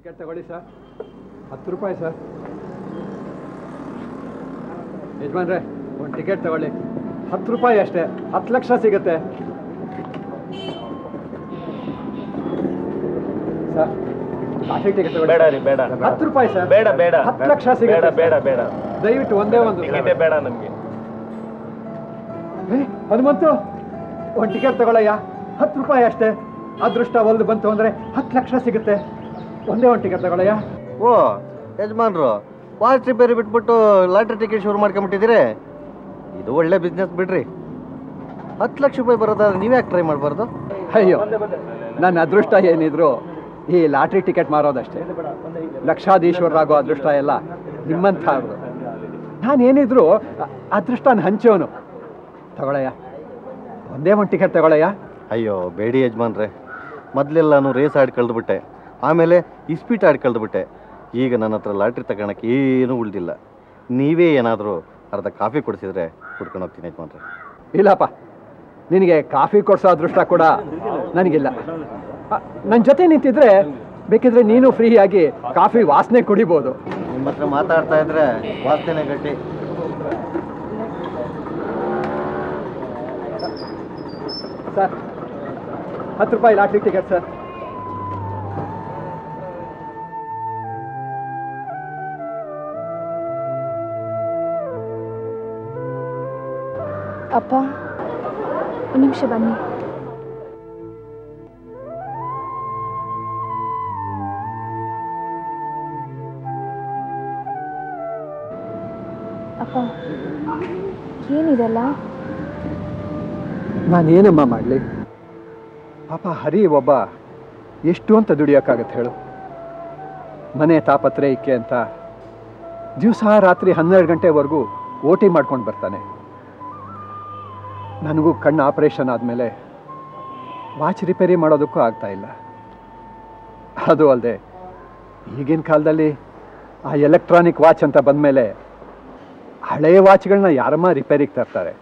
Ticket ತಗೊಳ್ಳಿ sir ಹತ್ತು ರೂಪಾಯಿ ಸರ್ ಯಜಮಾನ್ರೆ ಒಂದು ಟಿಕೆಟ್ ತಗೊಳ್ಳಿ ಹತ್ತು ರೂಪಾಯಿ ಅಷ್ಟೇ ಹತ್ತು ಲಕ್ಷ ಸಿಗುತ್ತೆ ಸರ್ ಲಾಟ್ರಿ ಟಿಕೆಟ್ ತಗೊಳ್ಳಿ ಬೇಡ ರೀ ಬೇಡ ಹತ್ತು ರೂಪಾಯಿ ಸರ್ ಬೇಡ ಬೇಡ ಹತ್ತು ಲಕ್ಷ ಬೇಡ ಸಿಗುತ್ತೆ ಬೇಡ ಬೇಡ ದಯವಿಟ್ಟು ಒಂದೇ ಒಂದು ಟಿಕೆಟೇ ಬೇಡ ನಮ್ಗೆ ಏ, ಹನುಮಂತು ಒಂದು ಟಿಕೆಟ್ ತಗೊಳ್ಳಯ್ಯ ಹತ್ತು ರೂಪಾಯಿ ಅಷ್ಟೇ ಅದೃಷ್ಟ ಒಲ್ದು ಬಂತು ಅಂದರೆ ಹತ್ತು ಲಕ್ಷ ಸಿಗುತ್ತೆ ಒಂದೇ ಒಂದು ಟಿಕೆಟ್ ತಗೊಳ್ಳಯ್ಯ ಓ ಯಜಮಾನ್ರು ವಾಚ್ ರಿಪೇರಿ ಬಿಟ್ಬಿಟ್ಟು ಲಾಟ್ರಿ ಟಿಕೆಟ್ ಶುರು ಮಾಡ್ಕೊಂಬಿಟ್ಟಿದ್ದೀರಿ ಇದು ಒಳ್ಳೆ ಬಿಸ್ನೆಸ್ ಬಿಡ್ರಿ ಹತ್ತು ಲಕ್ಷ ರೂಪಾಯಿ ಬರೋದಾದ್ರೆ ನೀವೇ ಯಾಕೆ ಟ್ರೈ ಮಾಡಬಾರ್ದು ಅಯ್ಯೋ ನನ್ನ ಅದೃಷ್ಟ ಏನಿದ್ರು ಈ ಲಾಟ್ರಿ ಟಿಕೆಟ್ ಮಾರೋದಷ್ಟೇ ಲಕ್ಷಾಧೀಶ್ವರರಾಗೋ ಅದೃಷ್ಟ ಎಲ್ಲ ನಿಮ್ಮಂಥವ್ರು ನಾನೇನಿದ್ರು ಅ- ಅದೃಷ್ಟನ ಹಂಚೋನು ತಗೊಳಯ್ಯ ಒಂದೇ ಒಂದು ಟಿಕೆಟ್ ತಗೊಳಯ್ಯ ಅಯ್ಯೋ ಬೇಡಿ ಯಜಮಾನ್ರೆ ಮೊದಲೆಲ್ಲಾನು ರೇಸ್ ಆಡಿ ಕಳೆದ್ಬಿಟ್ಟೆ ಆಮೇಲೆ ಇಸ್ಪೀಟ್ ಆಡಿ ಕಳೆದ್ಬಿಟ್ಟೆ ಈಗ ನನ್ನ ಹತ್ರ ಲಾಟ್ರಿ ತಗೊಳಕ್ಕೆ ಏನೂ ಉಳ್ದಿಲ್ಲ ನೀವೇ ಏನಾದರೂ ಅರ್ಧ ಕಾಫಿ ಕೊಡಿಸಿದ್ರೆ ಕುಡ್ಕೊಂಡು ಹೋಗ್ತೀನಿ ಯಜಮಾನ್ರೆ ಇಲ್ಲಪ್ಪ ನಿನಗೆ ಕಾಫಿ ಕೊಡ್ಸೋ ಅದೃಷ್ಟ ಕೂಡ ನನಗಿಲ್ಲ ನನ್ನ ಜೊತೆ ನಿಂತಿದ್ರೆ ಬೇಕಿದ್ರೆ ನೀನು ಫ್ರೀಯಾಗಿ ಕಾಫಿ ವಾಸನೆ ಕುಡಿಬೋದು ನಿಮ್ಮ ಹತ್ರ ಮಾತಾಡ್ತಾ ಇದ್ರೆ ವಾಸನೆ ಗಟ್ಟಿ ಸರ್ ಹತ್ತು ರೂಪಾಯಿ ಲಾಟ್ರಿ ಟಿಕೆಟ್ ಸರ್ ಅಪ್ಪ ಒಂದು ನಿಮಿಷ ಬನ್ನಿ ಅಪ್ಪ ಏನಿದೆಲ್ಲ ನಾನೇನಮ್ಮ ಮಾಡಲಿ ಪಾಪ ಹರಿ ಒಬ್ಬ ಎಷ್ಟು ಅಂತ ದುಡಿಯೋಕ್ಕಾಗತ್ತೆ ಹೇಳು ಮನೆ ತಾಪತ್ರಯಕ್ಕೆ ಅಂತ ದಿವಸ ರಾತ್ರಿ ಹನ್ನೆರಡು ಗಂಟೆವರೆಗೂ ಓಟಿ ಮಾಡ್ಕೊಂಡು ಬರ್ತಾನೆ ನನಗೂ ಕಣ್ಣು ಆಪರೇಷನ್ ಆದಮೇಲೆ ವಾಚ್ ರಿಪೇರಿ ಮಾಡೋದಕ್ಕೂ ಆಗ್ತಾ ಇಲ್ಲ ಅದು ಅಲ್ಲದೆ ಈಗಿನ ಕಾಲದಲ್ಲಿ ಆ ಎಲೆಕ್ಟ್ರಾನಿಕ್ ವಾಚ್ ಅಂತ ಬಂದಮೇಲೆ ಹಳೆಯ ವಾಚ್ಗಳನ್ನ ಯಾರಮ್ಮ ರಿಪೇರಿಗೆ ತರ್ತಾರೆ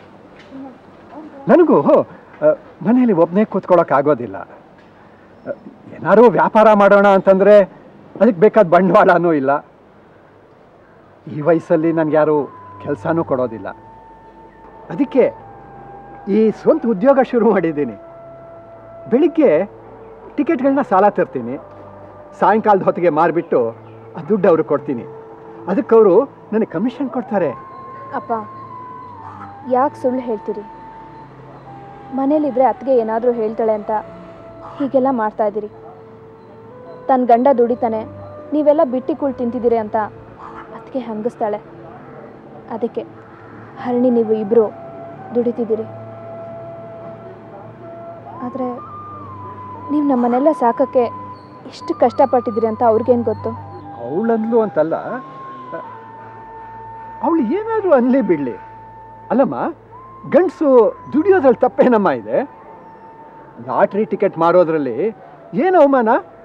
ನನಗೂ ಆ, ಮನೇಲಿ ಒಬ್ಬನೇ ಕೂತ್ಕೊಳ್ಳೋಕ್ಕಾಗೋದಿಲ್ಲ ಆ, ಏನಾದ್ರು ವ್ಯಾಪಾರ ಮಾಡೋಣ ಅಂತಂದರೆ ಅದಕ್ಕೆ ಬೇಕಾದ ಬಂಡವಾಳನೂ ಇಲ್ಲ ಈ ವಯಸ್ಸಲ್ಲಿ ನನಗೆ ಯಾರು ಕೆಲಸನೂ ಕೊಡೋದಿಲ್ಲ ಅದಕ್ಕೆ ಈ ಸ್ವಂತ ಉದ್ಯೋಗ ಶುರು ಮಾಡಿದ್ದೀನಿ ಬೆಳಿಗ್ಗೆ ಟಿಕೆಟ್ಗಳನ್ನ ಸಾಲ ತರ್ತೀನಿ ಸಾಯಂಕಾಲದ ಹೊತ್ತಿಗೆ ಮಾರಿಬಿಟ್ಟು ಆ ದುಡ್ಡು ಅವ್ರಿಗೆ ಕೊಡ್ತೀನಿ ಅದಕ್ಕೆ ಅವರು ನನಗೆ ಕಮಿಷನ್ ಕೊಡ್ತಾರೆ ಅಪ್ಪ ಯಾಕೆ ಸುಳ್ಳು ಹೇಳ್ತೀರಿ ಮನೇಲಿದ್ರೆ ಅತ್ತಿಗೆ ಏನಾದರೂ ಹೇಳ್ತಾಳೆ ಅಂತ ಹೀಗೆಲ್ಲ ಮಾಡ್ತಾ ಇದ್ದೀರಿ ತನ್ನ ಗಂಡ ದುಡಿತಾನೆ ನೀವೆಲ್ಲ ಬಿಟ್ಟಿ ಕುಳ್ ತಿಂತಿದ್ದೀರಿ ಅಂತ ಅತ್ತಿಗೆ ಹಂಗಿಸ್ತಾಳೆ ಅದಕ್ಕೆ ಹರಣಿ ನೀವು ಇಬ್ಬರು ದುಡಿತಿದ್ದೀರಿ ಆದರೆ ನೀವು ನಮ್ಮನ್ನೆಲ್ಲ ಸಾಕಕ್ಕೆ ಎಷ್ಟು ಕಷ್ಟಪಟ್ಟಿದ್ದೀರಿ ಅಂತ ಅವ್ರಿಗೇನು ಗೊತ್ತು ಅವಳಂದ್ಲು ಅಂತಲ್ಲ ಅವಳು ಏನಾದರೂ ಅನ್ಲಿ ಬಿಡಲಿ ಅಲ್ಲಮ್ಮ ಗಂಡಸು ದುಡಿಯೋದ್ರಲ್ಲಿ ತಪ್ಪೇನಮ್ಮ ಇದೆ ಲಾಟ್ರಿ ಟಿಕೆಟ್ ಮಾರೋದ್ರಲ್ಲಿ ಏನು ಅವಮಾನ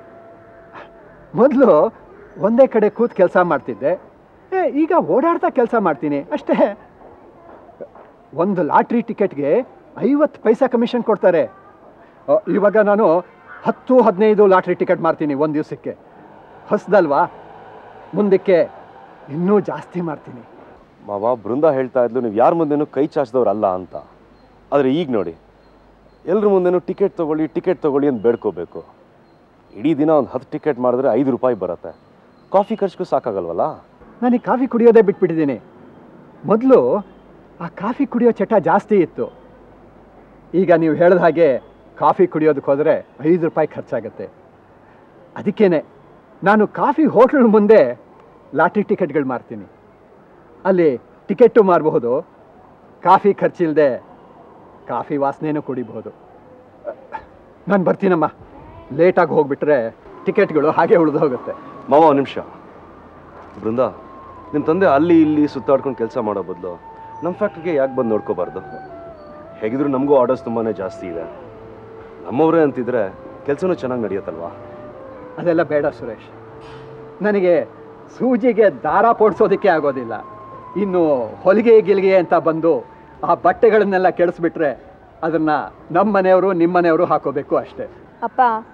ಮೊದಲು ಒಂದೇ ಕಡೆ ಕೂತ್ ಕೆಲಸ ಮಾಡ್ತಿದ್ದೆ ಏ ಈಗ ಓಡಾಡ್ತಾ ಕೆಲಸ ಮಾಡ್ತೀನಿ ಅಷ್ಟೇ ಒಂದು ಲಾಟ್ರಿ ಟಿಕೆಟ್ಗೆ ಐವತ್ತು ಪೈಸಾ ಕಮಿಷನ್ ಕೊಡ್ತಾರೆ ಅ, ಇವಾಗ ನಾನು ಹತ್ತು ಹದಿನೈದು ಲಾಟ್ರಿ ಟಿಕೆಟ್ ಮಾಡ್ತೀನಿ ಒಂದು ದಿವಸಕ್ಕೆ ಹೊಸದಲ್ವಾ ಮುಂದಕ್ಕೆ ಇನ್ನೂ ಜಾಸ್ತಿ ಮಾಡ್ತೀನಿ ಮಾವ ಬೃಂದ ಹೇಳ್ತಾ ಇದ್ಲು ನೀವು ಯಾರ ಮುಂದೆನೂ ಕೈ ಚಾಚಿದವ್ರು ಅಲ್ಲ ಅಂತ ಆದರೆ ಈಗ ನೋಡಿ ಎಲ್ಲರ ಮುಂದೆನೂ ಟಿಕೆಟ್ ತೊಗೊಳ್ಳಿ ಟಿಕೆಟ್ ತೊಗೊಳ್ಳಿ ಅಂತ ಬೇಡ್ಕೋಬೇಕು ಇಡೀ ದಿನ ಒಂದು ಹತ್ತು ಟಿಕೆಟ್ ಮಾಡಿದ್ರೆ ಐದು ರೂಪಾಯಿ ಬರುತ್ತೆ ಕಾಫಿ ಖರ್ಚಿಗೂ ಸಾಕಾಗಲ್ವಲ್ಲ ನನಗೆ ಕಾಫಿ ಕುಡಿಯೋದೇ ಬಿಟ್ಬಿಟ್ಟಿದ್ದೀನಿ ಮೊದಲು ಆ ಕಾಫಿ ಕುಡಿಯೋ ಚಟ ಜಾಸ್ತಿ ಇತ್ತು ಈಗ ನೀವು ಹೇಳಿದ ಹಾಗೆ ಕಾಫಿ ಕುಡಿಯೋದಕ್ಕೆ ಹೋದರೆ ಐದು ರೂಪಾಯಿ ಖರ್ಚಾಗತ್ತೆ ಅದಕ್ಕೇನೆ ನಾನು ಕಾಫಿ ಹೋಟ್ಲ್ ಮುಂದೆ ಲಾಟ್ರಿ ಟಿಕೆಟ್ಗಳು ಮಾರ್ತೀನಿ ಅಲ್ಲಿ ಟಿಕೆಟು ಮಾರಬಹುದು ಕಾಫಿ ಖರ್ಚಿಲ್ಲದೆ ಕಾಫಿ ವಾಸನೆನೂ ಕುಡಿಬಹುದು ನಾನು ಬರ್ತೀನಮ್ಮ ಲೇಟಾಗಿ ಹೋಗ್ಬಿಟ್ರೆ ಟಿಕೆಟ್ಗಳು ಹಾಗೆ ಉಳಿದು ಹೋಗುತ್ತೆ ಮಾವ ಒಂದು ನಿಮಿಷ ಬೃಂದ ನಿಮ್ಮ ತಂದೆ ಅಲ್ಲಿ ಇಲ್ಲಿ ಸುತ್ತಾಡ್ಕೊಂಡು ಕೆಲಸ ಮಾಡೋ ಬದಲು ನಮ್ಮ ಫ್ಯಾಕ್ಟ್ರಿಗೆ ಯಾಕೆ ಬಂದು ನೋಡ್ಕೋಬಾರ್ದು ಹೇಗಿದ್ರು ನಮಗೂ ಆರ್ಡರ್ಸ್ ತುಂಬಾ ಜಾಸ್ತಿ ಇದೆ ನಮ್ಮವರೇ ಅಂತಿದ್ರೆ ಕೆಲಸನೂ ಚೆನ್ನಾಗಿ ನಡೆಯುತ್ತಲ್ವಾ ಅದೆಲ್ಲ ಬೇಡ ಸುರೇಶ್ ನನಗೆ ಸೂಜಿಗೆ ದಾರ ಪೋಡ್ಸೋದಕ್ಕೆ ಆಗೋದಿಲ್ಲ ಇನ್ನು ಹೊಲಿಗೆ ಗಿಲಿಗೆ ಅಂತ ಬಂದು ಆ ಬಟ್ಟೆಗಳನ್ನೆಲ್ಲ ಕೆಡಿಸ್ಬಿಟ್ರೆ ಅದನ್ನು ನಮ್ಮ ಮನೆಯವರು ನಿಮ್ಮ ಮನೆಯವರು ಹಾಕೋಬೇಕು ಅಷ್ಟೇ ಅಪ್ಪ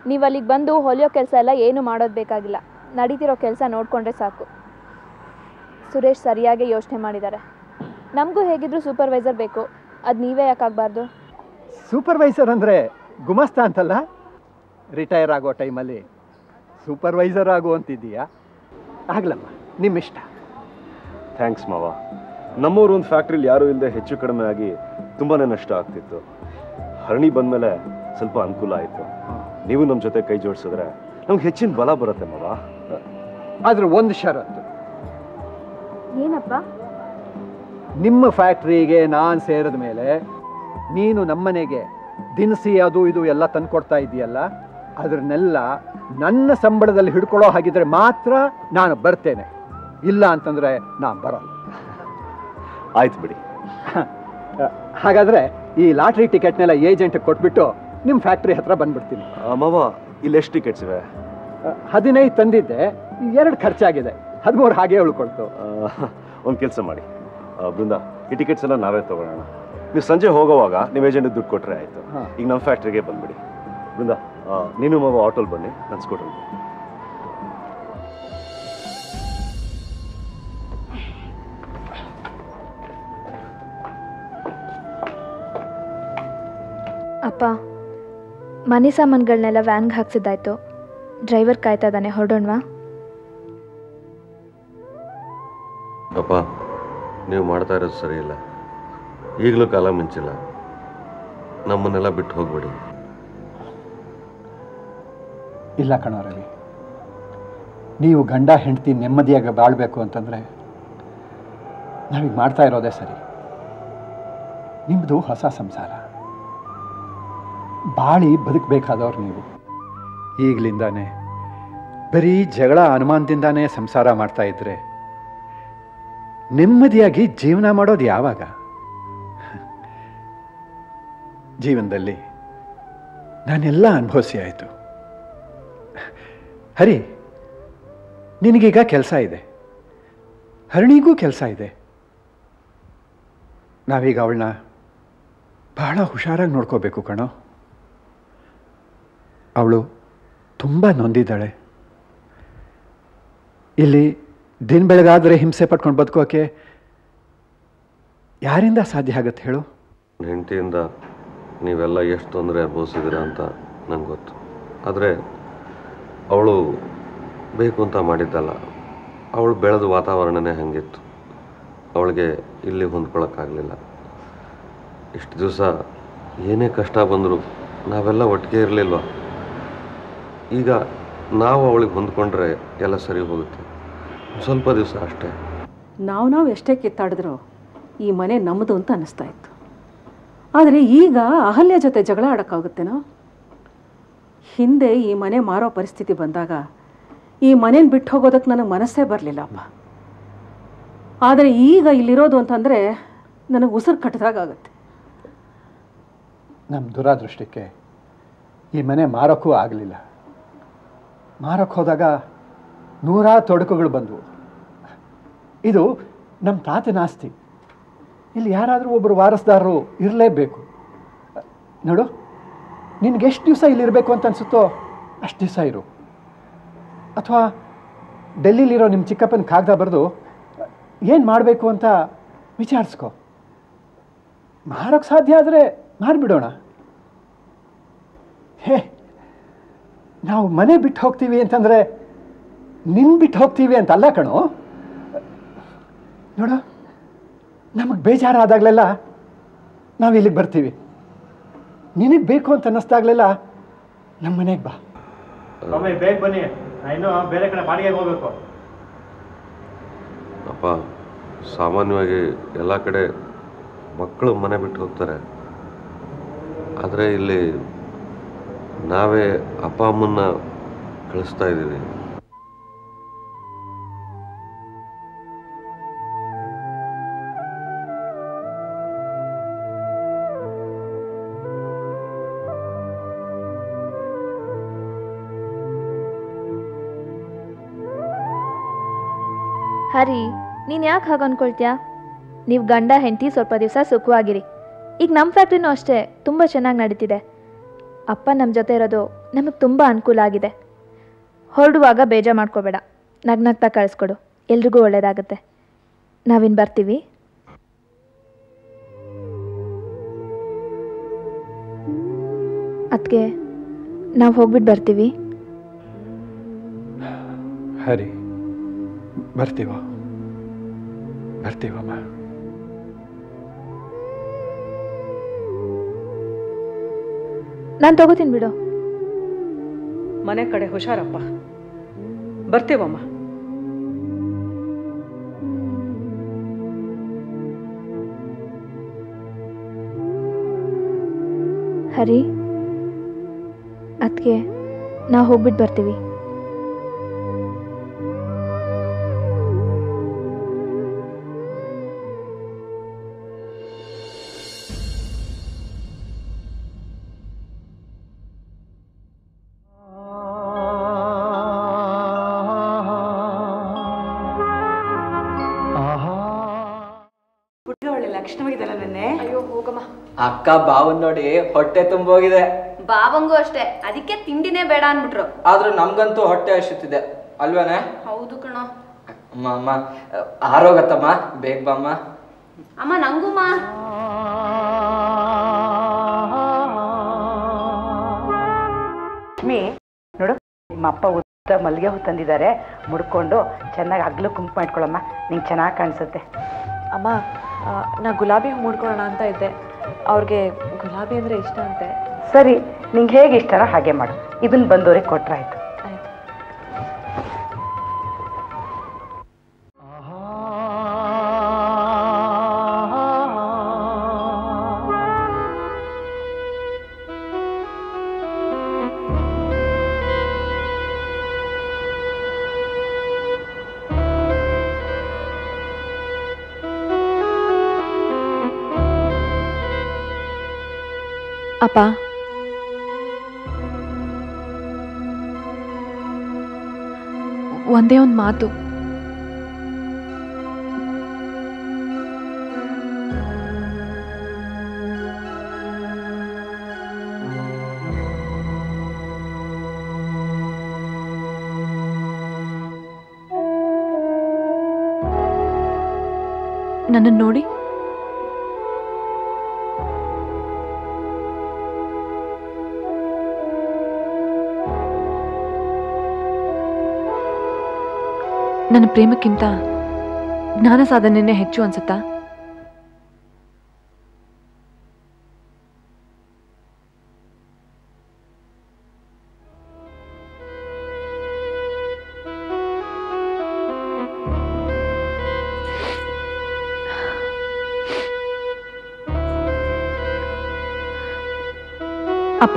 ನೀವು ಅಲ್ಲಿಗೆ ಬಂದು ಹೊಲಿಯೋ ಕೆಲಸ ಎಲ್ಲ ಏನು ಮಾಡೋದು ಬೇಕಾಗಿಲ್ಲ ನಡೀತಿರೋ ಕೆಲಸ ನೋಡಿಕೊಂಡ್ರೆ ಸಾಕು ಸುರೇಶ್ ಸರಿಯಾಗಿ ಯೋಚನೆ ಮಾಡಿದ್ದಾರೆ ನಮಗೂ ಹೇಗಿದ್ರು ಸೂಪರ್ವೈಸರ್ ಬೇಕು ಅದು ನೀವೇ ಯಾಕಾಗಬಾರ್ದು ಸೂಪರ್ವೈಸರ್ ಅಂದರೆ ಗುಮಾಸ್ತ ಅಂತಲ್ಲ ರಿಟೈರ್ ಆಗೋ ಟೈಮಲ್ಲಿ ಸೂಪರ್ವೈಸರ್ ಆಗು ಅಂತಿದ್ದೀಯಾ ಆಗ್ಲಮ್ಮ ನಿಮ್ಮಿಷ್ಟ ಥ್ಯಾಂಕ್ಸ್ ಮಾವ ನಮ್ಮೂರು ಒಂದು ಫ್ಯಾಕ್ಟ್ರಿಲಿ ಯಾರೂ ಇಲ್ಲದೆ ಹೆಚ್ಚು ಕಡಿಮೆ ಆಗಿ ತುಂಬಾ ನಷ್ಟ ಆಗ್ತಿತ್ತು ಹರಣಿ ಬಂದಮೇಲೆ ಸ್ವಲ್ಪ ಅನುಕೂಲ ಆಯಿತು ನೀವು ನಮ್ಮ ಜೊತೆ ಕೈ ಜೋಡಿಸಿದ್ರೆ ನಮ್ಗೆ ಹೆಚ್ಚಿನ ಬಲ ಬರುತ್ತೆ ಮಾವ ಆದ್ರೆ ಒಂದು ಷರತ್ತು ಏನಪ್ಪ ನಿಮ್ಮ ಫ್ಯಾಕ್ಟ್ರಿಗೆ ನಾನು ಸೇರಿದ ಮೇಲೆ ನೀನು ನಮ್ಮನೆಗೆ ದಿನಸಿ ಅದು ಇದು ಎಲ್ಲ ತಂದ್ಕೊಡ್ತಾ ಇದೆಯಲ್ಲ ಅದನ್ನೆಲ್ಲ ನನ್ನ ಸಂಬಳದಲ್ಲಿ ಹಿಡ್ಕೊಳ್ಳೋ ಹಾಗಿದ್ರೆ ಮಾತ್ರ ನಾನು ಬರ್ತೇನೆ ಇಲ್ಲ ಅಂತಂದ್ರೆ ನಾನು ಬರಲ್ಲ ಆಯ್ತು ಬಿಡಿ ಹಾಗಾದ್ರೆ ಈ ಲಾಟ್ರಿ ಟಿಕೆಟ್ನೆಲ್ಲ ಏಜೆಂಟ್ಗೆ ಕೊಟ್ಬಿಟ್ಟು ನಿಮ್ಮ ಫ್ಯಾಕ್ಟ್ರಿ ಹತ್ರ ಬಂದ್ಬಿಡ್ತೀನಿ ಆ, ಮಾವ ಇಲ್ಲಿ ಎಷ್ಟು ಟಿಕೆಟ್ಸ್ ಇವೆ ಹದಿನೈದು ತಂದಿದ್ದೆ ಎರಡು ಖರ್ಚಾಗಿದೆ ಹದಿಮೂರು ಹಾಗೆ ಉಳ್ಕೊಳ್ತು ಒಂದು ಕೆಲಸ ಮಾಡಿ ಆ, ಬೃಂದ ಈ ಟಿಕೆಟ್ಸ್ ಎಲ್ಲ ನಾವೇ ತಗೊಳ್ಳೋಣ ನೀವು ಸಂಜೆ ಹೋಗೋವಾಗ ನೀವು ಏಜೆಂಟಿಗೆ ದುಡ್ಡು ಕೊಟ್ಟರೆ ಆಯಿತು ಹಾ. ಈಗ ನಮ್ಮ ಫ್ಯಾಕ್ಟ್ರಿಗೆ ಬಂದ್ಬಿಡಿ ಬೃಂದ ಆ, ನೀನು ಮಾವ ಆಟೋಲ್ ಬನ್ನಿ ನನ್ಸ್ಕೊಟ್ರು ಅಪ್ಪ ಮನೆ ಸಾಮಾನುಗಳನ್ನೆಲ್ಲ ವ್ಯಾನ್ಗೆ ಹಾಕ್ಸಿದ್ದಾಯ್ತು ಡ್ರೈವರ್ ಕಾಯ್ತಾ ಇದ್ದಾನೆ ಹೊರಡೋಣವಾ ಅಪ್ಪ ನೀವು ಮಾಡ್ತಾ ಇರೋದು ಸರಿ ಇಲ್ಲ ಈಗಲೂ ಕಾಲ ಮಿಂಚಿಲ್ಲ ನಮ್ಮನ್ನೆಲ್ಲ ಬಿಟ್ಟು ಹೋಗ್ಬೇಡಿ ಇಲ್ಲ ಕಣೋ ರವಿ ನೀವು ಗಂಡ ಹೆಂಡತಿ ನೆಮ್ಮದಿಯಾಗಿ ಬಾಳ್ಬೇಕು ಅಂತಂದರೆ ನಾವೀಗ ಮಾಡ್ತಾ ಇರೋದೇ ಸರಿ ನಿಮ್ಮದು ಹೊಸ ಸಂಸಾರ ಬಾಳಿ ಬದುಕಬೇಕಾದವ್ರು ನೀವು ಈಗಲಿಂದಾನೇ ಬರೀ ಜಗಳ ಅನುಮಾನದಿಂದಾನೇ ಸಂಸಾರ ಮಾಡ್ತಾ ಇದ್ರೆ ನೆಮ್ಮದಿಯಾಗಿ ಜೀವನ ಮಾಡೋದು ಯಾವಾಗ ಜೀವನದಲ್ಲಿ ನಾನೆಲ್ಲ ಅನುಭವಿಸಿ ಆಯಿತು ಹರಿ ನಿನಗೀಗ ಕೆಲಸ ಇದೆ ಹರಣಿಗೂ ಕೆಲಸ ಇದೆ ನಾವೀಗ ಅವಳನ್ನ ಬಹಳ ಹುಷಾರಾಗಿ ನೋಡ್ಕೋಬೇಕು ಕಣೋ ಅವಳು ತುಂಬ ನೊಂದಿದ್ದಾಳೆ ಇಲ್ಲಿ ದಿನ ಬೆಳಗಾದರೆ ಹಿಂಸೆ ಪಟ್ಕೊಂಡು ಬದುಕೋಕೆ ಯಾರಿಂದ ಸಾಧ್ಯ ಆಗತ್ತೆ ಹೇಳು ಹೆಂಡತಿಯಿಂದ ನೀವೆಲ್ಲ ಎಷ್ಟು ತೊಂದರೆ ಅನುಭವಿಸಿದ್ದೀರ ಅಂತ ನಂಗೆ ಗೊತ್ತು ಆದರೆ ಅವಳು ಬೇಕು ಅಂತ ಮಾಡಿದ್ದಲ್ಲ ಅವಳು ಬೆಳೆದ ವಾತಾವರಣನೇ ಹಾಗಿತ್ತು ಅವಳಿಗೆ ಇಲ್ಲಿ ಹೊಂದ್ಕೊಳ್ಳೋಕ್ಕಾಗಲಿಲ್ಲ ಇಷ್ಟು ದಿವಸ ಏನೇ ಕಷ್ಟ ಬಂದರೂ ನಾವೆಲ್ಲ ಒಟ್ಟಿಗೆ ಇರಲಿಲ್ವ ಈಗ ನಾವು ಅವಳಿಗೆ ಹೊಂದ್ಕೊಂಡ್ರೆ ಎಲ್ಲ ಸರಿ ಹೋಗುತ್ತೆ ಸ್ವಲ್ಪ ದಿವಸ ಅಷ್ಟೇ ನಾವು ನಾವು ಎಷ್ಟೇ ಕಿತ್ತಾಡಿದ್ರು ಈ ಮನೆ ನಮ್ಮದು ಅಂತ ಅನ್ನಿಸ್ತಾ ಇತ್ತು ಆದರೆ ಈಗ ಅಹಲ್ಯ ಜೊತೆ ಜಗಳ ಆಡೋಕ್ಕಾಗುತ್ತೇನೋ ಹಿಂದೆ ಈ ಮನೆ ಮಾರೋ ಪರಿಸ್ಥಿತಿ ಬಂದಾಗ ಈ ಮನೇನ ಬಿಟ್ಟು ಹೋಗೋದಕ್ಕೆ ನನಗೆ ಮನಸ್ಸೇ ಬರಲಿಲ್ಲಪ್ಪ ಆದರೆ ಈಗ ಇಲ್ಲಿರೋದು ಅಂತಂದರೆ ನನಗೆ ಉಸಿರು ಕಟ್ಟದಾಗುತ್ತೆ ನಮ್ಮ ದುರಾದೃಷ್ಟಕ್ಕೆ ಈ ಮನೆ ಮಾರೋಕ್ಕೂ ಆಗಲಿಲ್ಲ ಮಾರಕ್ಕೆ ಹೋದಾಗ ನೂರಾರು ತೊಡಕುಗಳು ಬಂದವು ಇದು ನಮ್ಮ ತಾತನ ಆಸ್ತಿ ಇಲ್ಲಿ ಯಾರಾದರೂ ಒಬ್ಬರು ವಾರಸ್ದಾರರು ಇರಲೇಬೇಕು ನೋಡು ನಿನ್ಗೆ ಎಷ್ಟು ದಿವಸ ಇಲ್ಲಿರಬೇಕು ಅಂತ ಅನಿಸುತ್ತೋ ಅಷ್ಟು ದಿವಸ ಇರು ಅಥವಾ ಡೆಲ್ಲಿಲಿರೋ ನಿಮ್ಮ ಚಿಕ್ಕಪ್ಪನ ಕಾಗದ ಬರೆದು ಏನು ಮಾಡಬೇಕು ಅಂತ ವಿಚಾರಿಸ್ಕೊ ಮಾಡೋಕ್ಕೆ ಸಾಧ್ಯ ಆದರೆ ಮಾಡಿಬಿಡೋಣ ಹೇ ನಾವು ಮನೆ ಬಿಟ್ಟು ಹೋಗ್ತೀವಿ ಅಂತಂದರೆ ನಿನ್ನ ಬಿಟ್ಟು ಹೋಗ್ತೀವಿ ಅಂತ ಅಲ್ಲ ಕಣೋ ನೋಡು ನಮಗೆ ಬೇಜಾರಾದಾಗಲೆಲ್ಲ ನಾವು ಇಲ್ಲಿಗೆ ಬರ್ತೀವಿ ನಿನಗೆ ಬೇಕು ಅಂತ ಅನ್ನಿಸ್ದಾಗಲೆಲ್ಲ ನಮ್ಮ ಮನೆಗೆ ಬಾ ಸ್ವಾಮಿ ಬೇಗ ಬನ್ನಿ ನಾ ಇನ್ನು ಬೇರೆ ಕಡೆ ಬಾಡಿಗೆಗೆ ಹೋಗ್ಬೇಕು ಅಪ್ಪ ಸಾಮಾನ್ಯವಾಗಿ ಎಲ್ಲ ಕಡೆ ಮಕ್ಕಳು ಮನೆ ಬಿಟ್ಟು ಹೋಗ್ತಾರೆ ಆದರೆ ಇಲ್ಲಿ ನಾವೇ ಅಪ್ಪ ಅಮ್ಮನ್ನ ಕಳಿಸ್ತಾ ಇದ್ದೀವಿ ಹರಿ ನೀನು ಯಾಕೆ ಹಾಗೆ ಅನ್ಕೊಳ್ತೀಯಾ ನೀವು ಗಂಡ ಹೆಂಡತಿ ಸ್ವಲ್ಪ ದಿವಸ ಸುಖವಾಗಿರಿ ಈಗ ನಮ್ಮ ಫ್ಯಾಕ್ಟ್ರಿನೂ ಅಷ್ಟೇ ತುಂಬ ಚೆನ್ನಾಗಿ ನಡೀತಿದೆ ಅಪ್ಪ ನಮ್ಮ ಜೊತೆ ಇರೋದು ನಮಗೆ ತುಂಬ ಅನುಕೂಲ ಆಗಿದೆ ಹೊರಡುವಾಗ ಬೇಜಾರು ಮಾಡ್ಕೋಬೇಡ ನಗ್ನಗ್ತಾ ಕಳಿಸ್ಕೊಡು ಎಲ್ರಿಗೂ ಒಳ್ಳೆಯದಾಗುತ್ತೆ ನಾವಿನ್ನು ಬರ್ತೀವಿ ಅದಕ್ಕೆ ನಾವು ಹೋಗ್ಬಿಟ್ಟು ಬರ್ತೀವಿ ಹರಿ ಬರ್ತೀವ ಬರ್ತೀವಮ್ಮ ನಾನು ತಗೋತೀನಿ ಬಿಡು ಮನೆ ಕಡೆ ಹುಷಾರಪ್ಪ ಬರ್ತೀವಮ್ಮ ಹರಿ ಅದಕ್ಕೆ ನಾವು ಹೋಗ್ಬಿಟ್ಟು ಬರ್ತೀವಿ ಒಳ್ಳೆ ಲಕ್ಷಣವಾಗಿದ್ದಲ್ಲ ನೆನ್ನೆ ಅಕ್ಕ ಬಾವನ್ ನೋಡಿ ಹೊಟ್ಟೆ ತುಂಬೋಗಿದೆ ಬಾವಂಗೂ ಅಷ್ಟೇ ಅದಕ್ಕೆ ತಿಂಡಿನೇ ಬೇಡ ಅನ್ಬಿಟ್ರು ಆದ್ರೂ ನಮ್ಗಂತೂ ಹೊಟ್ಟೆ ಹಸಿತಿದೆ ಅಲ್ವೇನೆ ಹೌದು ಕಣೋ ಅಮ್ಮ ಅಮ್ಮ ಆರೋಗತ್ತಮ್ಮ ಬೇಗ ಬಾಮ್ಮ ಅಮ್ಮ ನಂಗುಮ್ಮ ಲಕ್ಷ್ಮಿ ನೋಡು ನಿಮ್ಮ ಅಪ್ಪ ಉದ್ದ ಮಲ್ಲಿಗೆ ಹೂ ತಂದಿದ್ದಾರೆ ಮುಡ್ಕೊಂಡು ಚೆನ್ನಾಗಿ ಹಗ್ಲು ಕುಂಕುಮ ಇಟ್ಕೊಳಮ್ಮ ನಿಂಗೆ ಚೆನ್ನಾಗಿ ಕಾಣಿಸುತ್ತೆ ಅಮ್ಮ ಆ, ನಾ ಗುಲಾಬಿ ಹೂ ಮುಡ್ಕೊಳ್ಳೋಣ ಅಂತ ಇದ್ದೆ ಅವ್ರಿಗೆ ಗುಲಾಬಿ ಅಂದರೆ ಇಷ್ಟ ಅಂತೆ ಸರಿ ನಿಂಗೆ ಹೇಗೆ ಇಷ್ಟನೋ ಹಾಗೆ ಮಾಡು ಇದನ್ನ ಬಂದವ್ರಿಗೆ ಕೊಟ್ರಾಯ್ತು ಆಯ್ತು ಅಪ್ಪ ಒಂದೇ ಒಂದು ಮಾತು ನನ್ನನ್ನು ನೋಡಿ ನನ್ನ ಪ್ರೇಮಕ್ಕಿಂತ ಜ್ಞಾನ ಸಾಧನೆನೇ ಹೆಚ್ಚು ಅನ್ಸುತ್ತಾ ಅಪ್ಪ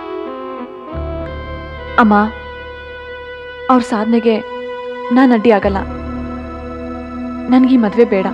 ಅಮ್ಮ ಅವ್ರ ಸಾಧನೆಗೆ ನಾನು ಅಡ್ಡಿ ಆಗಲ್ಲ ನನಗೆ ಈ ಮದುವೆ ಬೇಡ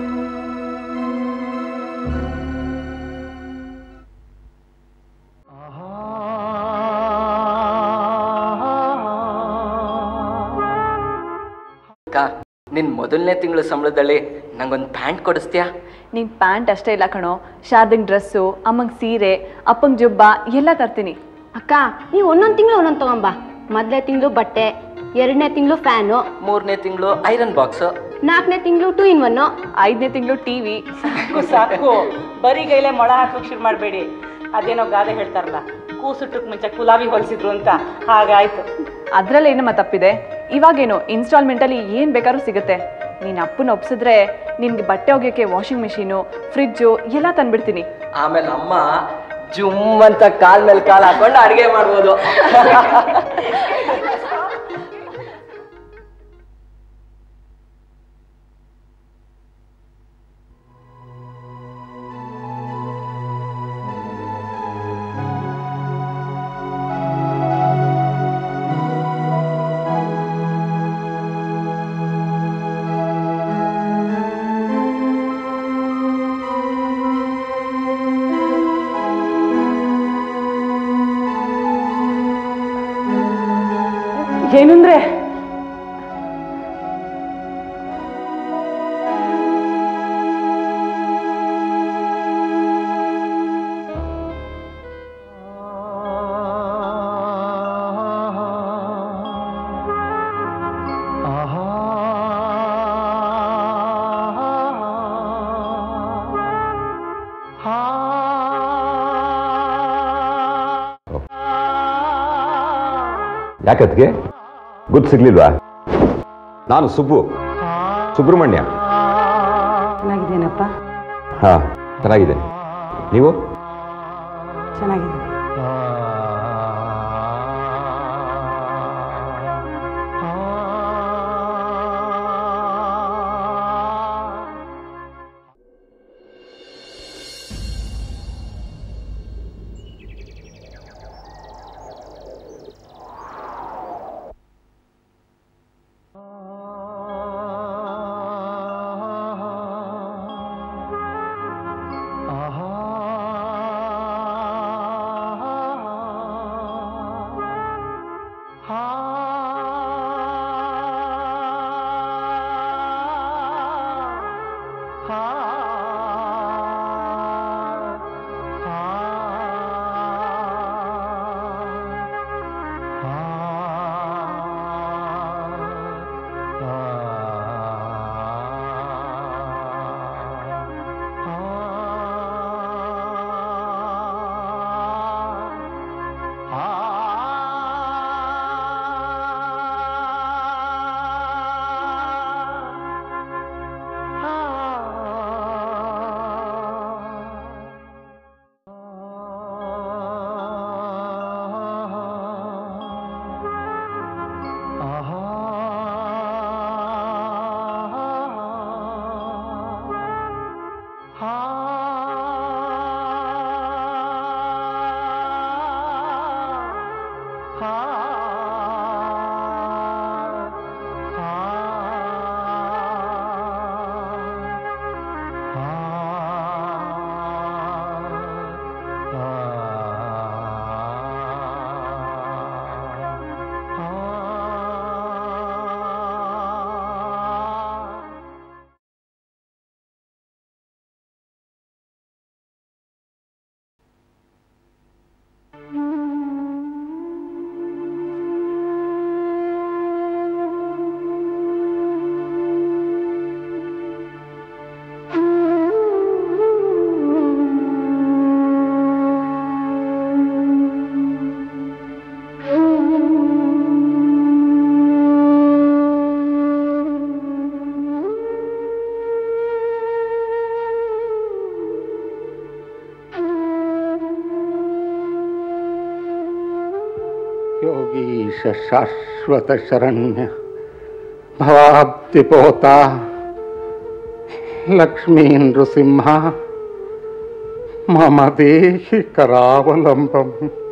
ಅಕ್ಕ ನಿನ್ ಮೊದಲನೇ ತಿಂಗಳು ಸಂಬಳದಲ್ಲಿ ನಂಗೊಂದು ಪ್ಯಾಂಟ್ ಕೊಡಿಸ್ತೀಯಾ ನಿಂಗೆ ಪ್ಯಾಂಟ್ ಅಷ್ಟೇ ಇಲ್ಲ ಕಣೋ ಶಾರದಂಗ್ ಡ್ರೆಸ್ಸು ಅಮ್ಮಂಗೆ ಸೀರೆ ಅಪ್ಪಂಗೆ ಜುಬ್ಬ ಎಲ್ಲ ತರ್ತೀನಿ ಅಕ್ಕ ನೀವು ಒಂದೊಂದು ತಿಂಗಳು ಒಂದೊಂದು ತಗೊಂಬಾ ಮೊದಲನೇ ತಿಂಗಳು ಬಟ್ಟೆ ಎರಡನೇ ತಿಂಗಳು ಫ್ಯಾನು ಮೂರನೇ ತಿಂಗಳು ಐರನ್ ಬಾಕ್ಸು ನಾಲ್ಕನೇ ತಿಂಗಳು ಟೂ ಇನ್ ಒನ್ನು ಐದನೇ ತಿಂಗಳು ಟಿ ವಿ ಸಾಕು ಸಾಕು ಬರೀ ಕೈಲೇ ಮೊಳ ಹಾಕೋಕೆ ಶುರು ಮಾಡಬೇಡಿ ಅದೇನೋ ಗಾದೆ ಹೇಳ್ತಾರಲ್ಲ ಕೂಸುಟ್ಟಕ್ಕೆ ಮುಂಚೆ ಕುಲಾವಿ ಹೊಲಿಸಿದ್ರು ಅಂತ ಹಾಗಾಯ್ತು ಅದ್ರಲ್ಲಿ ಏನಮ್ಮ ತಪ್ಪಿದೆ ಇವಾಗೇನು ಇನ್ಸ್ಟಾಲ್ಮೆಂಟಲ್ಲಿ ಏನು ಬೇಕಾದ್ರೂ ಸಿಗುತ್ತೆ ನೀನು ಅಪ್ಪನ ಒಪ್ಸಿದ್ರೆ ನಿನ್ಗೆ ಬಟ್ಟೆ ಒಗೆಯೋಕ್ಕೆ ವಾಷಿಂಗ್ ಮಿಷಿನು ಫ್ರಿಜ್ಜು ಎಲ್ಲ ತಂದ್ಬಿಡ್ತೀನಿ ಆಮೇಲೆ ಅಮ್ಮ ಜುಮ್ ಅಂತ ಕಾಲ್ ಮೇಲೆ ಕಾಲ್ ಹಾಕೊಂಡು ಅಡಿಗೆ ಮಾಡ್ಬೋದು ಏನಂದ್ರೆ ಯಾಕತ್ಗೆ ಗುರ್ತು ಸಿಗ್ಲಿಲ್ವಾ ನಾನು ಸುಬ್ಬು ಸುಬ್ರಹ್ಮಣ್ಯ ಚೆನ್ನಾಗಿದ್ದೇನಪ್ಪ ಹಾ ಚೆನ್ನಾಗಿದೆ ನೀವು ಚೆನ್ನಾಗಿದೆ ಯೋಗೀಶ ಶಾಶ್ವತ ಶರಣ್ಯ ಭವಾಬ್ಧಿಪೋತ ಲಕ್ಷ್ಮೀ ನೃಸಿಂಹ ಮಮ ದೇಹಿ ಕರಾವಲಂಬಂ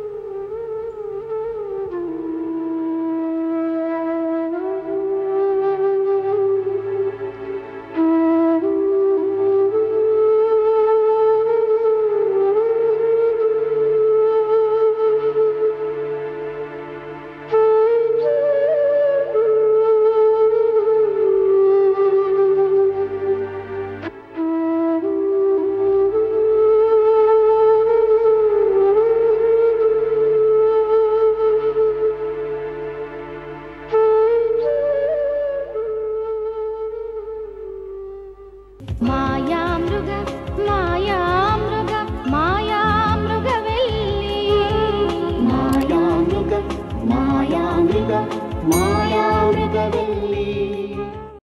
ಮಾಯಾಮೃಗ ಮಾಯಾಮೃಗ ಮಾಯಾಮೃಗವೆಲ್ಲಿ ಮಾಯಾಮೃಗ ಮಾಯಾಮೃಗ ಮಾಯಾ